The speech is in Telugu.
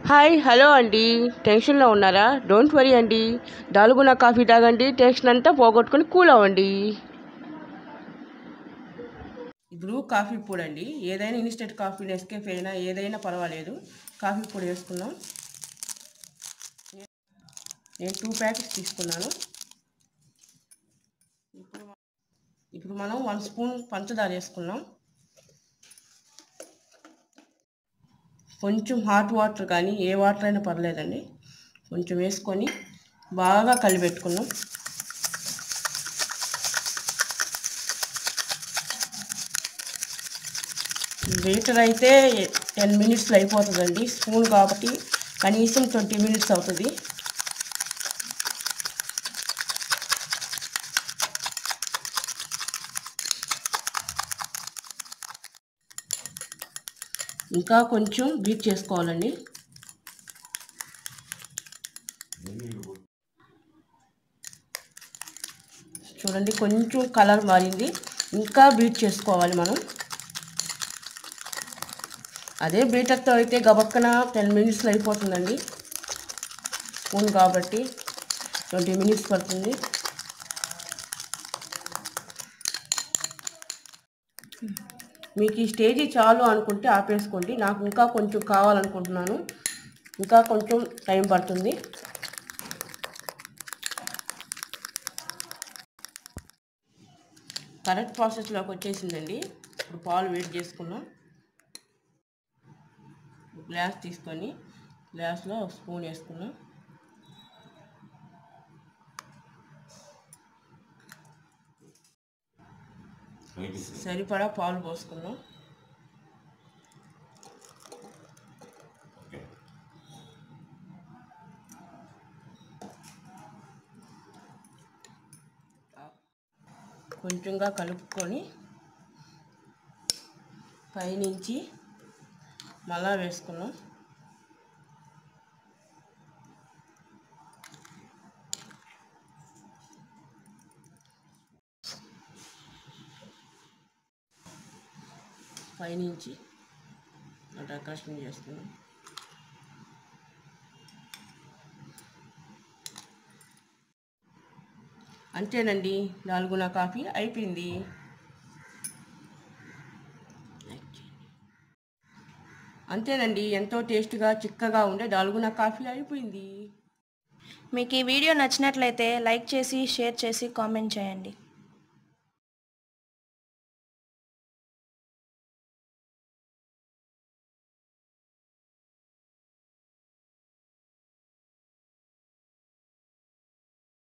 హాయ్ హలో అండి టెన్షన్లో ఉన్నారా డోంట్ వరీ అండి దాల్గునా కాఫీ తాగండి టెన్షన్ అంతా పోగొట్టుకొని కూల్ అవ్వండి ఇప్పుడు కాఫీ పొడి అండి ఏదైనా ఇన్స్టెంట్ కాఫీ నెస్కేఫ్ అయినా ఏదైనా పర్వాలేదు కాఫీ పొడి వేసుకుందాం నేను టూ ప్యాకెట్స్ తీసుకున్నాను ఇప్పుడు ఇప్పుడు మనం వన్ స్పూన్ పంచదార వేసుకున్నాం కొంచెం హాట్ వాటర్ కానీ ఏ వాటర్ అయినా పర్లేదండి కొంచెం వేసుకొని బాగా కలిపెట్టుకున్నాం లీటర్ అయితే టెన్ మినిట్స్లో అయిపోతుందండి స్పూన్ కాబట్టి కనీసం ట్వంటీ మినిట్స్ అవుతుంది ఇంకా కొంచెం బీట్ చేసుకోవాలండి చూడండి కొంచెం కలర్ మారింది ఇంకా బీట్ చేసుకోవాలి మనం అదే బీటర్తో అయితే గబక్కన టెన్ మినిట్స్లో అయిపోతుందండి స్పూన్ కాబట్టి ట్వంటీ మినిట్స్ పడుతుంది మీకు ఈ స్టేజీ చాలు అనుకుంటే ఆపేసుకోండి నాకు ఇంకా కొంచెం కావాలనుకుంటున్నాను ఇంకా కొంచెం టైం పడుతుంది కరెక్ట్ ప్రాసెస్లోకి వచ్చేసిందండి ఇప్పుడు పాలు వేడి చేసుకున్నాం గ్లాస్ తీసుకొని గ్లాస్లో ఒక స్పూన్ వేసుకున్నాం సరిపడా పాలు పోసుకున్నాం కొంచెంగా కలుపుకొని పైనుంచి మళ్ళా వేసుకున్నాం పైనుంచి డెకరేషన్ చేస్తున్నాం అంతేనండి నాలుగున కాఫీ అయిపోయింది అంతేనండి ఎంతో టేస్ట్గా చిక్కగా ఉండే నాలుగున కాఫీ అయిపోయింది మీకు ఈ వీడియో నచ్చినట్లయితే లైక్ చేసి షేర్ చేసి కామెంట్ చేయండి